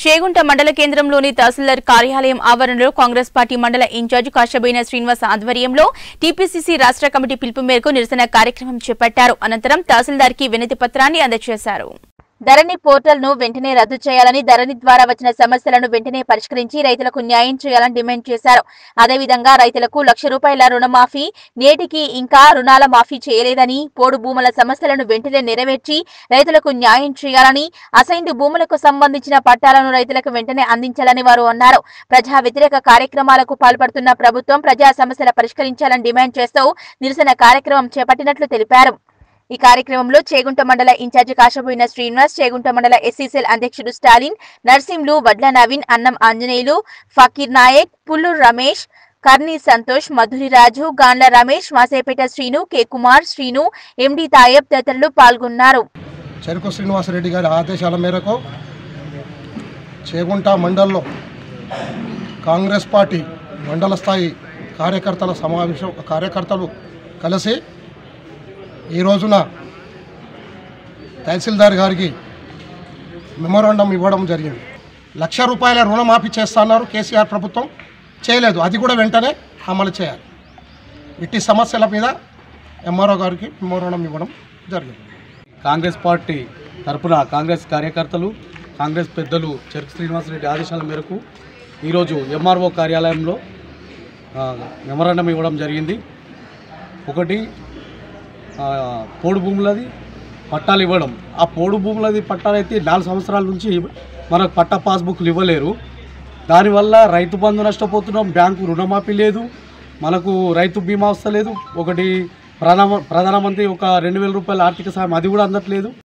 చేగుంట మండల కేంద్రంలోని తహసీల్దార్ కార్యాలయం ఆవరణలో కాంగ్రెస్ పార్టీ మండల ఇన్ఛార్జ్ కాశబోయిన శ్రీనివాస్ ఆధ్వర్యంలో టీపీసీసీ రాష్ట్ర కమిటీ పిలుపు మేరకు నిరసన కార్యక్రమం చేపట్టారు అనంతరం తహసీల్దార్ కి వినతి పత్రాన్ని అందజేశారు ధరణి పోర్టల్ ను వెంటనే రద్దు చేయాలని ధరణి ద్వారా వచ్చిన సమస్యలను వెంటనే పరిష్కరించి రైతులకు న్యాయం చేయాలని డిమాండ్ చేశారు అదేవిధంగా రైతులకు లక్ష రూపాయల రుణమాఫీ నేటికి ఇంకా రుణాల మాఫీ చేయలేదని పోడు భూముల సమస్యలను వెంటనే నెరవేర్చి రైతులకు న్యాయం చేయాలని అసైన్డ్ భూములకు సంబంధించిన పట్టాలను రైతులకు వెంటనే అందించాలని వారు అన్నారు ప్రజా వ్యతిరేక కార్యక్రమాలకు పాల్పడుతున్న ప్రభుత్వం ప్రజా సమస్యల పరిష్కరించాలని డిమాండ్ చేస్తూ నిరసన కార్యక్రమం చేపట్టినట్లు తెలిపారు ఈ కార్యక్రమంలో చేగుంట మండల ఇన్ఛార్జి కాశబోయిన శ్రీనివాస్ చేగుంట మండల ఎస్సీసీఎల్ అధ్యక్షుడు స్టాలిన్ నర్సింలు వడ్ల నవీన్ అన్నం ఆంజనేయులు ఫకీర్ నాయక్ పుల్లూరు రమేష్ కర్ని సంతోష్ మధురిరాజు గాండ్ల రమేష్ మాసేపేట శ్రీను కె కుమార్ శ్రీను ఎండి తాయబ్ తదితరులు పాల్గొన్నారు చెరుకు శ్రీనివాసరెడ్డి గారి ఆదేశాల మేరకు చేగుంట మండల్లో కాంగ్రెస్ పార్టీ మండల స్థాయి కార్యకర్తల సమావేశం కార్యకర్తలు కలిసి ఈ రోజున తహసీల్దార్ గారికి మెమోరాండం ఇవ్వడం జరిగింది లక్ష రూపాయల రుణమాఫీ చేస్తున్నారు కేసీఆర్ ప్రభుత్వం చేయలేదు అది కూడా వెంటనే అమలు చేయాలి ఇట్టి సమస్యల మీద ఎంఆర్ఓ గారికి మెమోరాండం ఇవ్వడం జరిగింది కాంగ్రెస్ పార్టీ తరపున కాంగ్రెస్ కార్యకర్తలు కాంగ్రెస్ పెద్దలు చెరుకు శ్రీనివాసరెడ్డి ఆదేశాల మేరకు ఈరోజు ఎంఆర్ఓ కార్యాలయంలో ఆ, మెమరాండం ఇవ్వడం జరిగింది ఒకటి ఆ, పోడు భూములది పట్టాలు ఇవ్వడం ఆ పోడు భూములది పట్టాలు అయితే నాలుగు సంవత్సరాల నుంచి మనకు పట్టా పాస్బుక్లు ఇవ్వలేరు దానివల్ల రైతు బంధు నష్టపోతున్నాం బ్యాంకు రుణమాఫీ లేదు మనకు రైతు బీమా వస్తలేదు ఒకటి ప్రధాన ప్రధానమంత్రి ఒక రెండు వేల రూపాయల ఆర్థిక సాయం అది కూడా అందట్లేదు